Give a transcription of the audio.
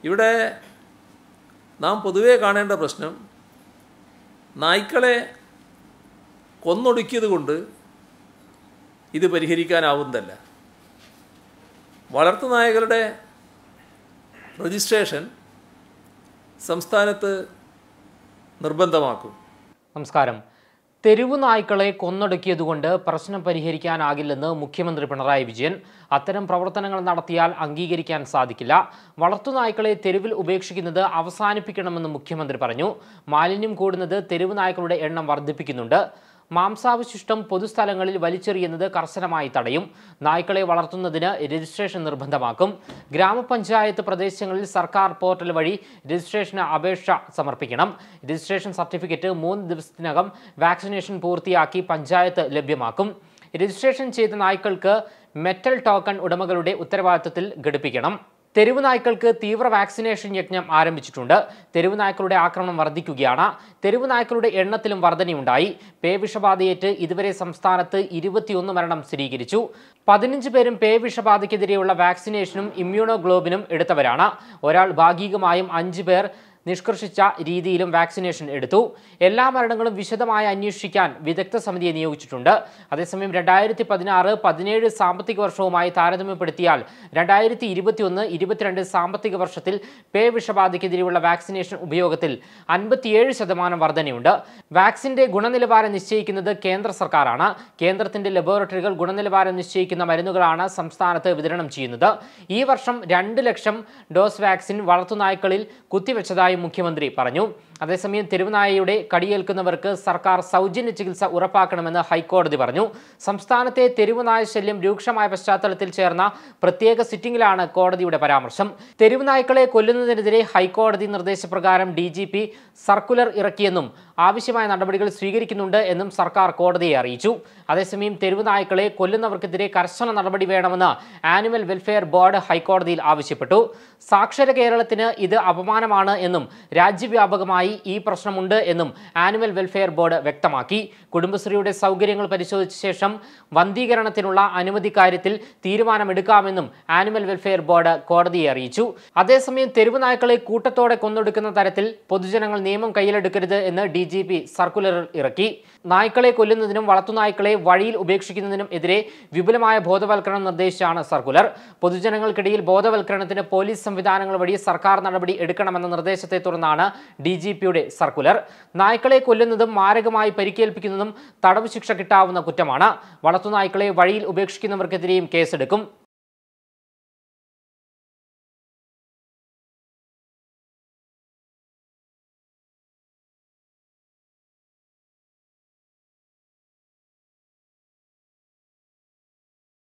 ഇവിടെ നാം പൊതുവേ കാണേണ്ട പ്രശ്നം നായ്ക്കളെ കൊന്നൊടുക്കിയത് കൊണ്ട് ഇത് പരിഹരിക്കാനാവുന്നതല്ല വളർത്തുനായകളുടെ രജിസ്ട്രേഷൻ സംസ്ഥാനത്ത് നിർബന്ധമാക്കും നമസ്കാരം തെരുവു നായ്ക്കളെ കൊന്നൊടുക്കിയതുകൊണ്ട് പ്രശ്നം പരിഹരിക്കാനാകില്ലെന്ന് മുഖ്യമന്ത്രി പിണറായി വിജയൻ അത്തരം പ്രവർത്തനങ്ങൾ നടത്തിയാൽ അംഗീകരിക്കാൻ സാധിക്കില്ല വളർത്തുനായ്ക്കളെ തെരുവിൽ ഉപേക്ഷിക്കുന്നത് അവസാനിപ്പിക്കണമെന്ന് മുഖ്യമന്ത്രി പറഞ്ഞു മാലിന്യം കൂടുന്നത് തെരുവു നായ്ക്കളുടെ എണ്ണം വർദ്ധിപ്പിക്കുന്നുണ്ട് മാംസാവശിഷ്ടം പൊതുസ്ഥലങ്ങളിൽ വലിച്ചെറിയുന്നത് കർശനമായി തടയും നായ്ക്കളെ വളർത്തുന്നതിന് രജിസ്ട്രേഷൻ നിർബന്ധമാക്കും ഗ്രാമപഞ്ചായത്ത് പ്രദേശങ്ങളിൽ സർക്കാർ പോർട്ടൽ വഴി രജിസ്ട്രേഷന് അപേക്ഷ സമർപ്പിക്കണം രജിസ്ട്രേഷൻ സർട്ടിഫിക്കറ്റ് മൂന്ന് ദിവസത്തിനകം വാക്സിനേഷൻ പൂർത്തിയാക്കി പഞ്ചായത്ത് ലഭ്യമാക്കും രജിസ്ട്രേഷൻ ചെയ്ത നായ്ക്കൾക്ക് മെറ്റൽ ടോക്കൺ ഉടമകളുടെ ഉത്തരവാദിത്തത്തിൽ ഘടിപ്പിക്കണം തെരുവ് നായ്ക്കൾക്ക് തീവ്ര വാക്സിനേഷൻ യജ്ഞം ആരംഭിച്ചിട്ടുണ്ട് തെരുവ് നായ്ക്കളുടെ ആക്രമണം വർദ്ധിക്കുകയാണ് തെരുവ് നായ്ക്കളുടെ എണ്ണത്തിലും വർധനയുണ്ടായി പേ വിഷബാധയേറ്റ് ഇതുവരെ സംസ്ഥാനത്ത് ഇരുപത്തിയൊന്ന് മരണം സ്ഥിരീകരിച്ചു പതിനഞ്ച് പേരും പേ വിഷബാധയ്ക്കെതിരെയുള്ള വാക്സിനേഷനും ഇമ്മ്യൂണോഗ്ലോബിനും എടുത്തവരാണ് ഒരാൾ ഭാഗികമായും അഞ്ച് പേർ നിഷ്കർഷിച്ച രീതിയിലും വാക്സിനേഷൻ എടുത്തു എല്ലാ മരണങ്ങളും വിശദമായി അന്വേഷിക്കാൻ വിദഗ്ധ സമിതിയെ നിയോഗിച്ചിട്ടുണ്ട് അതേസമയം രണ്ടായിരത്തി പതിനാറ് പതിനേഴ് സാമ്പത്തിക വർഷവുമായി താരതമ്യപ്പെടുത്തിയാൽ രണ്ടായിരത്തി ഇരുപത്തിയൊന്ന് ഇരുപത്തിരണ്ട് സാമ്പത്തിക വർഷത്തിൽ പേ വിഷബാധയ്ക്കെതിരെയുള്ള വാക്സിനേഷൻ ഉപയോഗത്തിൽ അൻപത്തിയേഴ് ശതമാനം വർധനയുണ്ട് വാക്സിന്റെ ഗുണനിലവാരം നിശ്ചയിക്കുന്നത് കേന്ദ്ര സർക്കാരാണ് കേന്ദ്രത്തിന്റെ ലബോറട്ടറികൾ ഗുണനിലവാരം നിശ്ചയിക്കുന്ന മരുന്നുകളാണ് സംസ്ഥാനത്ത് വിതരണം ചെയ്യുന്നത് ഈ വർഷം രണ്ട് ലക്ഷം ഡോസ് വാക്സിൻ വളർത്തുനായ്ക്കളിൽ കുത്തിവെച്ചതായി മുഖ്യമന്ത്രി പറഞ്ഞു അതേസമയം തെരുവുനായയുടെ കടിയേൽക്കുന്നവർക്ക് സർക്കാർ സൗജന്യ ചികിത്സ ഉറപ്പാക്കണമെന്ന് ഹൈക്കോടതി പറഞ്ഞു സംസ്ഥാനത്തെ തെരുവുനായ ശല്യം രൂക്ഷമായ പശ്ചാത്തലത്തിൽ ചേർന്ന പ്രത്യേക സിറ്റിംഗിലാണ് കോടതിയുടെ പരാമർശം തെരുവുനായ്ക്കളെ കൊല്ലുന്നതിനെതിരെ ഹൈക്കോടതി നിർദ്ദേശപ്രകാരം ഡി ജി പി സർക്കുലർ ഇറക്കിയെന്നും ആവശ്യമായ നടപടികൾ സ്വീകരിക്കുന്നുണ്ട് എന്നും സർക്കാർ കോടതിയെ അറിയിച്ചു അതേസമയം തെരുവുനായ്ക്കളെ കൊല്ലുന്നവർക്കെതിരെ കർശന നടപടി വേണമെന്ന് ആനിമൽ വെൽഫെയർ ബോർഡ് ഹൈക്കോടതിയിൽ ആവശ്യപ്പെട്ടു സാക്ഷര കേരളത്തിന് ഇത് അപമാനമാണ് എന്നും രാജ്യവ്യാപകമായി ഈ പ്രശ്നമുണ്ട് എന്നും ആനിമൽ വെൽഫെയർ ബോർഡ് വ്യക്തമാക്കി കുടുംബശ്രീയുടെ സൗകര്യങ്ങൾ പരിശോധിച്ച ശേഷം വന്ധീകരണത്തിനുള്ള അനുമതി കാര്യത്തിൽ തീരുമാനമെടുക്കാമെന്നും ആനിമൽ വെൽഫെയർ ബോർഡ് കോടതിയെ അറിയിച്ചു അതേസമയം തെരുവ് നായ്ക്കളെ കൂട്ടത്തോടെ കൊന്നൊടുക്കുന്ന തരത്തിൽ പൊതുജനങ്ങൾ നിയമം കയ്യിലെടുക്കരുത് എന്ന് ഡി ജി പി സർക്കുലറിൽ ഇറക്കി നായ്ക്കളെ കൊല്ലുന്നതിനും വളർത്തുനായ്ക്കളെ വഴിയിൽ ഉപേക്ഷിക്കുന്നതിനും എതിരെ വിപുലമായ ബോധവൽക്കരണം നിർദ്ദേശിച്ചാണ് സർക്കുലർ പൊതുജനങ്ങൾക്കിടയിൽ ബോധവൽക്കരണത്തിന് പോലീസ് സംവിധാനങ്ങൾ വഴി സർക്കാർ നടപടി എടുക്കണമെന്ന നിർദ്ദേശത്തെ തുടർന്നാണ് ഡി ജി പിയുടെ സർക്കുലർ നായ്ക്കളെ കൊല്ലുന്നതും മാരകമായി പരിക്കേൽപ്പിക്കുന്നതും തടവ് ശിക്ഷ കിട്ടാവുന്ന കുറ്റമാണ് വളർത്തുനായ്ക്കളെ വഴിയിൽ ഉപേക്ഷിക്കുന്നവർക്കെതിരെയും കേസെടുക്കും